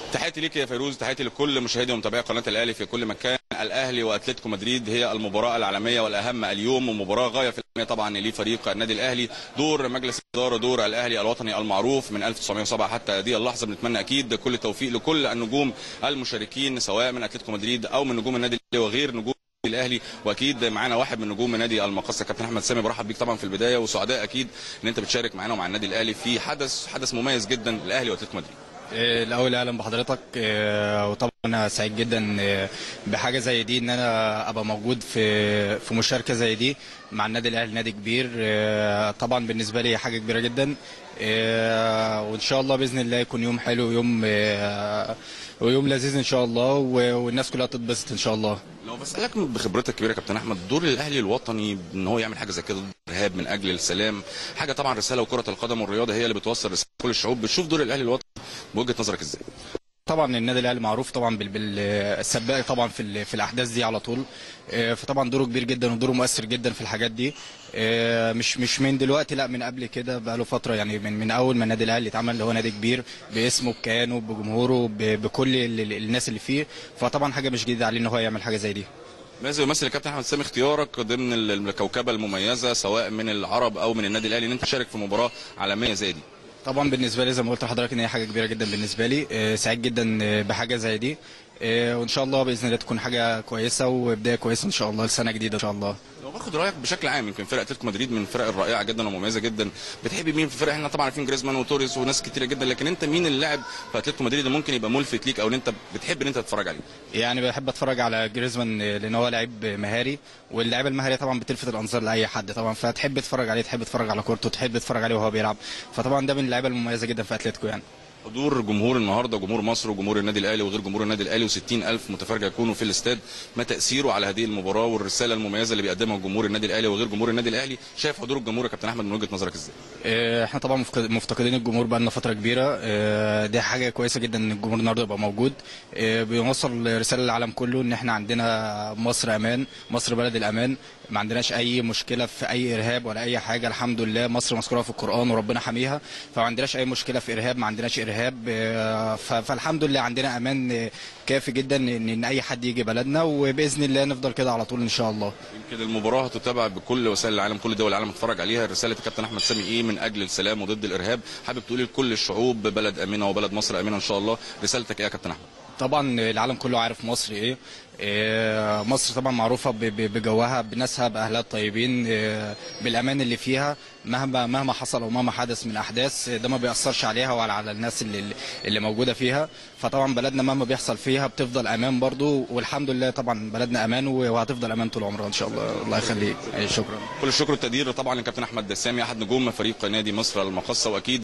تحياتي ليك يا فيروز تحياتي لكل مشاهدي ومتابعي قناه الاهلي في كل مكان الاهلي واتلتيكو مدريد هي المباراه العالميه والاهم اليوم ومباراه غايه في الاهميه طبعا لفريق النادي الاهلي دور مجلس الاداره دور الاهلي الوطني المعروف من 1907 حتى هذه اللحظه بنتمنى اكيد كل التوفيق لكل النجوم المشاركين سواء من اتلتيكو مدريد او من نجوم النادي الاهلي وغير نجوم الاهلي واكيد معانا واحد من نجوم نادي المقصه كابتن احمد سامي برحب بيك طبعا في البدايه وسعداء اكيد ان انت بتشارك معانا ومع النادي الاهلي في حدث حدث مميز جدا الاهلي واتلتيكو مدريد إيه، الاول اهلا بحضرتك إيه، وطبعا انا سعيد جدا إيه، بحاجه زي دي ان انا ابقى موجود في في مشاركه زي دي مع النادي الاهلي نادي كبير إيه، طبعا بالنسبه لي حاجه كبيره جدا إيه، وان شاء الله باذن الله يكون يوم حلو ويوم إيه، ويوم لذيذ ان شاء الله و- والناس كلها تتبسط ان شاء الله لو بسالك بخبرتك الكبيره يا كابتن احمد دور الاهلي الوطني ان هو يعمل حاجه زي كده ضد الارهاب من اجل السلام حاجه طبعا رساله وكره القدم والرياضه هي اللي بتوصل رساله كل الشعوب بتشوف دور الاهلي الوطني بوجهه نظرك ازاي طبعا النادي الاهلي معروف طبعا بال- بالسباق طبعا في ال- في الاحداث دي على طول آه، فطبعا دوره كبير جدا ودوره مؤثر جدا في الحاجات دي آه، مش مش من دلوقتي لا من قبل كده بقى له فتره يعني من من اول ما النادي الاهلي اتعمل اللي هو نادي كبير باسمه بكيانه بجمهوره ب- بكل ال- ال- الناس اللي فيه فطبعا حاجه مش جديده عليه ان هو يعمل حاجه زي دي ماذا يمثل يا كابتن احمد سامي اختيارك ضمن ال- الكوكبه المميزه سواء من العرب او من النادي الاهلي ان انت تشارك في مباراه عالميه زي دي طبعا بالنسبه لي زي ما قلت لحضرتك ان هي حاجه كبيره جدا بالنسبه لي آه، سعيد جدا آه، بحاجه زي دي آه، وان شاء الله باذن الله تكون حاجه كويسه وبدايه كويسه ان شاء الله لسنه جديده ان شاء الله لو باخد رايك بشكل عام يمكن فرقه اتلتيكو مدريد من الفرق الرائعه جدا ومميزه جدا بتحبي مين في الفرق احنا طبعا عارفين جريزمان وتوريس وناس كتيره جدا لكن انت مين اللاعب في اتلتيكو مدريد اللي ممكن يبقى ملفت ليك او ان انت بتحب ان انت تتفرج عليه يعني بحب اتفرج على جريزمان لان هو لعيب مهاري واللعيبه المهاريه طبعا بتلفت الانظار لاي حد طبعا فتحب تتفرج عليه تحب تتفرج على كورته تحب تتفرج عليه وهو بيلعب فطبعا ده من اللعيبه المميزه جدا في اتلتيكو يعني حضور جمهور النهارده جمهور مصر وجمهور النادي الاهلي وغير جمهور النادي الاهلي و60 الف متفرج يكونوا في الاستاد ما تاثيره على هذه المباراه والرساله المميزه اللي بيقدمها جمهور النادي الاهلي وغير جمهور النادي الاهلي شايف حضور الجمهور يا كابتن احمد من وجهه نظرك ازاي آه، احنا طبعا مفقد- مفتقدين الجمهور بقى لنا فتره كبيره آه، دي حاجه كويسه جدا ان الجمهور النهارده يبقى موجود آه، بيوصل رساله للعالم كله ان احنا عندنا مصر امان مصر بلد الامان ما عندناش اي مشكله في اي ارهاب ولا اي حاجه الحمد لله مصر مذكوره في القران وربنا حاميها فما عندناش اي مشكله في ارهاب ما عندناش ارهاب آه، ف- فالحمد لله عندنا امان آه، كافي جدا ان إن اي حد يجي بلدنا وباذن الله نفضل كده على طول ان شاء الله يمكن المباراه هتتابع بكل وسائل العالم كل دول العالم تتفرج عليها رساله الكابتن احمد سامي ايه من اجل السلام وضد الارهاب حابب تقولي لكل الشعوب بلد امنه وبلد مصر امنه ان شاء الله رسالتك ايه يا كابتن احمد طبعا العالم كله عارف مصر ايه إيه، مصر طبعا معروفه ب- ب- بجوها بناسها باهلها الطيبين إيه، بالامان اللي فيها مهما مهما حصل ومهما حدث من احداث ده ما بيأثرش عليها ولا على الناس اللي اللي موجوده فيها فطبعا بلدنا مهما بيحصل فيها بتفضل امان برضو والحمد لله طبعا بلدنا امان وهتفضل امان طول عمرها ان شاء الله الله يخليك أي شكرا كل الشكر والتقدير طبعا للكابتن احمد سامي احد نجوم فريق نادي مصر المقصه واكيد